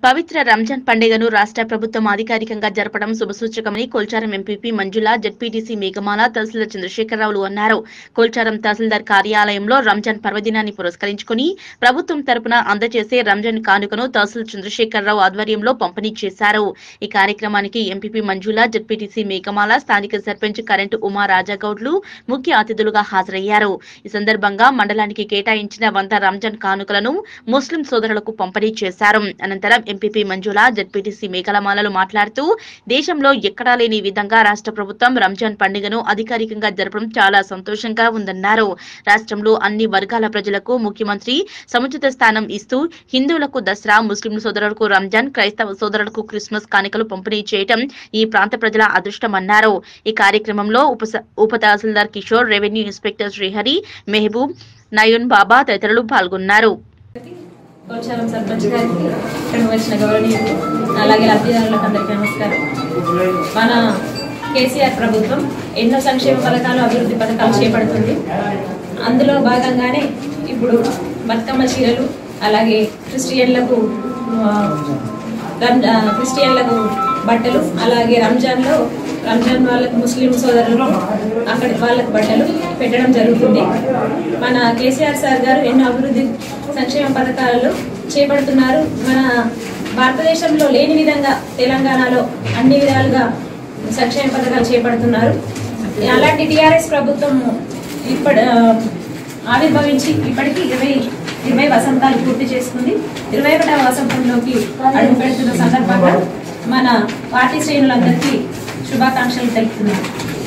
పవిత్ర రంజాన్ పండుగను రాష్ట్ర ప్రభుత్వం అధికారికంగా జరపడం శుభసూచకమని కోల్చారం ఎంపీపీ మంజుల జడ్పీటీసీ మేఘమాల తహసీల్దార్ చంద్రశేఖరరావులు అన్నారు కోల్చారం తహసీల్దార్ కార్యాలయంలో రంజాన్ పర్వదినాన్ని పురస్కరించుకుని ప్రభుత్వం తరపున అందజేసే రంజాన్ కానుకను తహసీల్ చంద్రశేఖరరావు ఆధ్వర్యంలో పంపిణీ చేశారు ఈ కార్యక్రమానికి ఎంపీపీ మంజుల జడ్పీటీసీ మేఘమాల స్థానిక సర్పంచ్ కరెంటు ఉమా రాజాగౌడ్లు ముఖ్య అతిథులుగా హాజరయ్యారు ఈ సందర్భంగా మండలానికి కేటాయించిన వంద రంజాన్ కానుకలను ముస్లిం సోదరులకు పంపిణీ చేశారు అనంతరం ఎంపీపీ మంజుల జడ్పీటీసీ మేఘలమాలలు మాట్లాడుతూ దేశంలో ఎక్కడా లేని విధంగా రాష్ట్ర ప్రభుత్వం రంజాన్ పండుగను అధికారికంగా జరపడం చాలా సంతోషంగా ఉందన్నారు రాష్ట్రంలో అన్ని వర్గాల ప్రజలకు ముఖ్యమంత్రి సముచిత స్థానం ఇస్తూ హిందువులకు దసరా ముస్లిం సోదరులకు రంజాన్ క్రైస్తవ సోదరులకు క్రిస్మస్ కానుకలు పంపిణీ చేయటం ఈ ప్రాంత ప్రజల అదృష్టమన్నారు ఈ కార్యక్రమంలో ఉప ఉప తహసీల్దార్ కిషోర్ రెవెన్యూ ఇన్స్పెక్టర్ శ్రీహరి మెహబూబ్ నయూన్ బాబా తదితరులు పాల్గొన్నారు కోచారం సర్పంచ్ గారికి ఇక్కడ వచ్చిన గౌరవనీయులు అలాగే లబ్ధిదారులకు అందరికీ నమస్కారం మన కేసీఆర్ ప్రభుత్వం ఎన్నో సంక్షేమ పథకాలు అభివృద్ధి పథకాలు చేపడుతుంది అందులో భాగంగానే ఇప్పుడు బతుకమ్మ చీరలు అలాగే క్రిస్టియన్లకు ఆ, రం- ఆ, క్రిస్టియన్లకు బట్టలు అలాగే రంజాన్లో రంజాన్ వాళ్ళకు ముస్లిం సోదరులకు అక్కడి వాళ్ళకు బట్టలు పెట్టడం జరుగుతుంది మన కేసీఆర్ సార్ గారు ఎన్నో అభివృద్ధి సంక్షేమ పథకాలు చేపడుతున్నారు మన భారతదేశంలో లేని విధంగా తెలంగాణలో అన్ని విధాలుగా సంక్షేమ పథకాలు చేపడుతున్నారు అలాంటి టీఆర్ఎస్ ప్రభుత్వం ఇప్పటి ఆ, ఆవిర్భవించి ఇప్పటికీ ఇరవై ఇరవై వసంతాలు పూర్తి చేసుకుంది ఇరవై ఒకటవ వసంతంలోకి అడుగు పెడుతున్న సందర్భంగా మన పార్టీ శ్రేణులందరికీ శుభాకాంక్షలు తెలుపుతున్నాను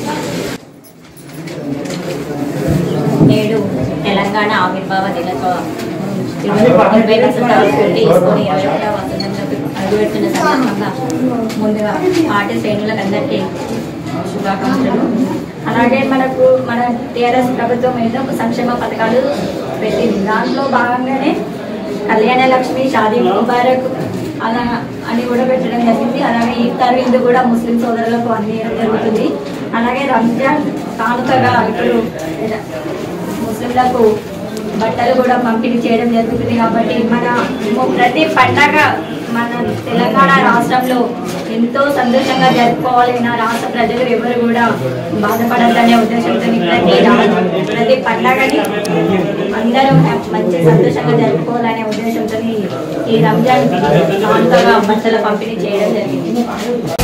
నేడు తెలంగాణ ఆవిర్భావ దినోత్సవం ఇరవై ఇరవై వసంతాలు పూర్తి చేసుకొని ఇరవై ఒకటవ వసంతంలోకి అడుగుపెడుతున్న సందర్భంగా ముందుగా పార్టీ శ్రేణులకు అందరికీ శుభాకాంక్షలు అలాగే మనకు మన టీఆర్ఎస్ ప్రభుత్వం ఎన్నో సంక్షేమ పథకాలు పెట్టింది దాంట్లో భాగంగానే కళ్యాణ లక్ష్మి షాదీ ముబారక్ అలా అని కూడా పెట్టడం జరిగింది అలాగే ఈఫ్తార్ విందు కూడా ముస్లిం సోదరులకు అందించడం జరుగుతుంది అలాగే రంజాన్ కానుకగా ఇప్పుడు ముస్లింలకు బట్టలు కూడా పంపిణీ చేయడం జరుగుతుంది కాబట్టి మన ప్రతి పండగ మన తెలంగాణ రాష్ట్రంలో ఎంతో సంతోషంగా జరుపుకోవాలి నా రాష్ట్ర ప్రజలు ఎవరు కూడా బాధపడాలనే ఉద్దేశంతో ప్రతి రా- ప్రతి పండగని అందరూ మంచి సంతోషంగా జరుపుకోవాలనే ఉద్దేశంతో ఈ రంజాన్ కానుకగా బట్టల పంపిణీ చేయడం జరిగింది